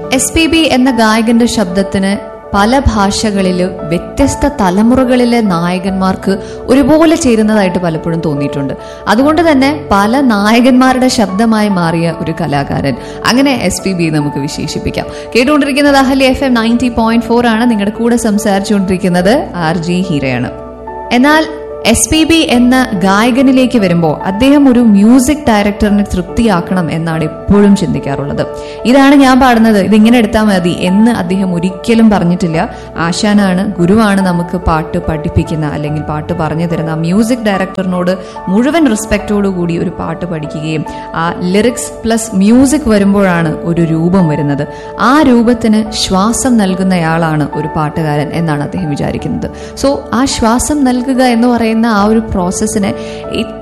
S P B എന്ന ഗായകന്റെ ശബ്ദത്തിന് പല ഭാഷകളിൽ വ്യത്യസ്ത തലമുറകളിലെ നായകന്മാർക്ക് ഒരുപോലെ ചേരുന്നതായിട്ട് പലപ്പോഴും തോന്നിയിട്ടുണ്ട് അതുകൊണ്ട് തന്നെ പല നായകന്മാരുടെ ശബ്ദമായി മാറിയ ഒരു കലാകാരൻ അങ്ങനെ എസ് പി ബി നമുക്ക് വിശേഷിപ്പിക്കാം കേട്ടുകൊണ്ടിരിക്കുന്നത് Ahalya F M ninety point four ആണ് നിങ്ങളുടെ കൂടെ സംസാരിച്ചുകൊണ്ടിരിക്കുന്നത് ആർ ജി ഹീരയാണ് എന്നാൽ എസ് പി ബി എന്ന ഗായകനിലേക്ക് വരുമ്പോൾ അദ്ദേഹം ഒരു മ്യൂസിക് ഡയറക്ടറിനെ തൃപ്തിയാക്കണം എന്നാണ് എപ്പോഴും ചിന്തിക്കാറുള്ളത് ഇതാണ് ഞാൻ പാടുന്നത് ഇതിങ്ങനെ എടുത്താൽ മതി എന്ന് അദ്ദേഹം ഒരിക്കലും പറഞ്ഞിട്ടില്ല ആശാനാണ് ഗുരുവാണ് നമുക്ക് പാട്ട് പഠിപ്പിക്കുന്ന അല്ലെങ്കിൽ പാട്ട് പറഞ്ഞു തരുന്ന ആ മ്യൂസിക് ഡയറക്ടറിനോട് മുഴുവൻ റെസ്പെക്റ്റോടു കൂടി ഒരു പാട്ട് പഠിക്കുകയും ആ ലിറിക്സ് പ്ലസ് മ്യൂസിക് വരുമ്പോഴാണ് ഒരു രൂപം വരുന്നത് ആ രൂപത്തിന് ശ്വാസം നൽകുന്നയാളാണ് ഒരു പാട്ടുകാരൻ എന്നാണ് അദ്ദേഹം വിചാരിക്കുന്നത് സോ ആ ശ്വാസം നൽകുക എന്ന് പറയുന്ന ആ ഒരു പ്രോസസ്സിനെ